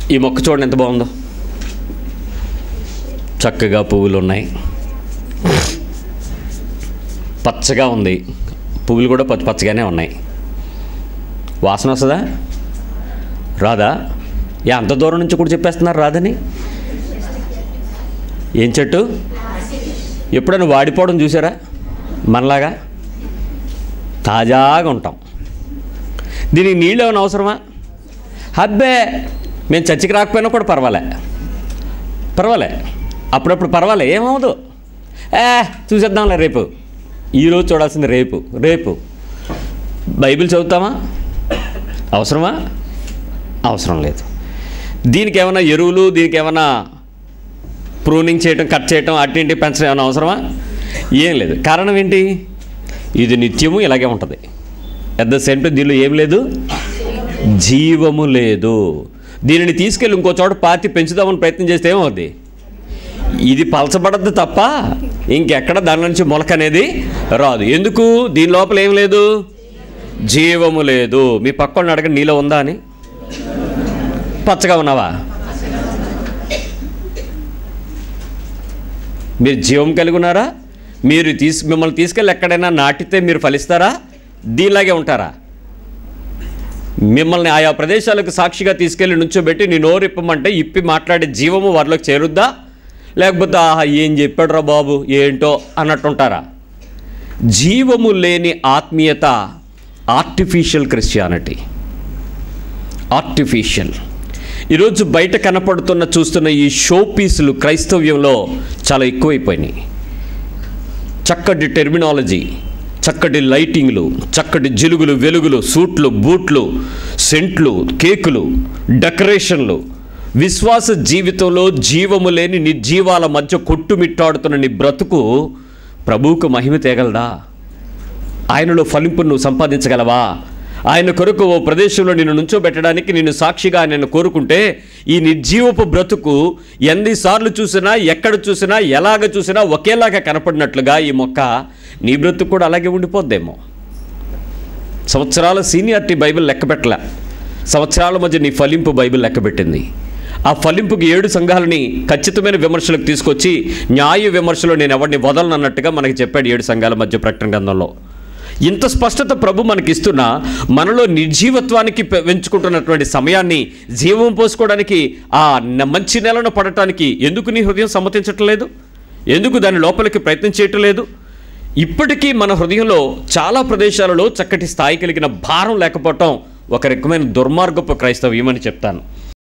ఈ మొక్క చూడండి ఎంత బాగుందో చక్కగా పువ్వులు ఉన్నాయి పచ్చగా ఉంది పువ్వులు కూడా పచ్చ పచ్చగానే ఉన్నాయి వాసన వస్తుందా రాదా ఏ అంత దూరం నుంచి కూడా చెప్పేస్తున్నారు రాదని ఏం చెట్టు ఎప్పుడైనా వాడిపోవడం చూసారా మనలాగా తాజాగా ఉంటాం దీనికి నీళ్ళు ఏమైనా అవసరమా అబ్బే మేము చర్చికి రాకపోయినా కూడా పర్వాలే పర్వాలే అప్పుడప్పుడు పర్వాలే ఏమవదు ఏ చూసేద్దాంలే రేపు ఈరోజు చూడాల్సింది రేపు రేపు బైబిల్ చదువుతామా అవసరమా అవసరం లేదు దీనికి ఏమైనా ఎరువులు దీనికి ఏమైనా ప్రూనింగ్ చేయటం కట్ చేయటం అటు ఇంటి పెంచడం ఏమైనా అవసరమా ఏం లేదు కారణం ఏంటి ఇది నిత్యము ఇలాగే ఉంటుంది అట్ ద సేమ్ టైం దీనిలో ఏం లేదు జీవము లేదు దీనిని తీసుకెళ్ళి ఇంకో చోట పాతి పెంచుదామని ప్రయత్నం చేస్తే ఏమవుద్ది ఇది పలచబడద్దు తప్ప ఇంకెక్కడ దాని నుంచి మొలక అనేది రాదు ఎందుకు దీని లోపల ఏం లేదు జీవము లేదు మీ పక్కన అడగండి నీలో ఉందా అని పచ్చగా ఉన్నావా మీరు జీవం కలిగి ఉన్నారా మీరు తీసు మిమ్మల్ని తీసుకెళ్ళి ఎక్కడైనా నాటితే మీరు ఫలిస్తారా దీనిలాగే ఉంటారా మిమ్మల్ని ఆయా ప్రదేశాలకు సాక్షిగా తీసుకెళ్ళి నుంచోబెట్టి నీ నోరు ఇప్పమంటే ఇప్పి మాట్లాడే జీవము వారిలోకి చేరుద్దా లేకపోతే ఆహా ఏం చెప్పాడురా బాబు ఏంటో అన్నట్టుంటారా జీవము లేని ఆత్మీయత ఆర్టిఫిషియల్ క్రిస్టియానిటీ ఆర్టిఫిషియల్ ఈరోజు బయట కనపడుతున్న చూస్తున్న ఈ షో పీసులు క్రైస్తవ్యంలో చాలా ఎక్కువైపోయినాయి చక్కటి టెర్మినాలజీ చక్కటి లైటింగ్లు చక్కటి జిలుగులు వెలుగులు సూట్లు బూట్లు సెంట్లు కేకులు డెకరేషన్లు విశ్వాస జీవితంలో జీవము లేని నిర్జీవాల మధ్య కొట్టుమిట్టాడుతున్న నీ బ్రతుకు ప్రభువుకు మహిమ తేగలదా ఆయనలో ఫలింపును నువ్వు సంపాదించగలవా ఆయన కొరకు ఓ ప్రదేశంలో నిన్ను నుంచోబెట్టడానికి నిన్ను సాక్షిగా ఆయన కోరుకుంటే ఈ నిర్జీవపు బ్రతుకు ఎన్నిసార్లు చూసినా ఎక్కడ చూసినా ఎలాగ చూసినా ఒకేలాగా కనపడినట్లుగా ఈ మొక్క నీ బ్రతుకు కూడా అలాగే ఉండిపోద్దేమో సంవత్సరాల సీనియారిటీ బైబిల్ లెక్కపెట్టలే సంవత్సరాల మధ్య నీ ఫలింపు బైబిల్ లెక్కపెట్టింది ఆ ఫలింపుకి ఏడు సంఘాలని ఖచ్చితమైన విమర్శలకు తీసుకొచ్చి న్యాయ విమర్శలో నేను ఎవరిని వదలనన్నట్టుగా మనకి చెప్పాడు ఏడు సంఘాల మధ్య ప్రకటన గ్రంథంలో ఇంత స్పష్టత ప్రభు మనకి ఇస్తున్నా మనలో నిర్జీవత్వానికి పె- పెంచుకుంటున్నటువంటి సమయాన్ని జీవం పోసుకోవడానికి ఆ న- మంచి నెలను పడటానికి ఎందుకు నీ హృదయం సమ్మతించట్లేదు ఎందుకు దాని లోపలికి ప్రయత్నం చేయటం లేదు ఇప్పటికీ మన హృదయంలో చాలా ప్రదేశాలలో చక్కటి స్థాయి కలిగిన భారం లేకపోవటం ఒక రకమైన దుర్మార్గపు క్రైస్తవ్యం అని చెప్తాను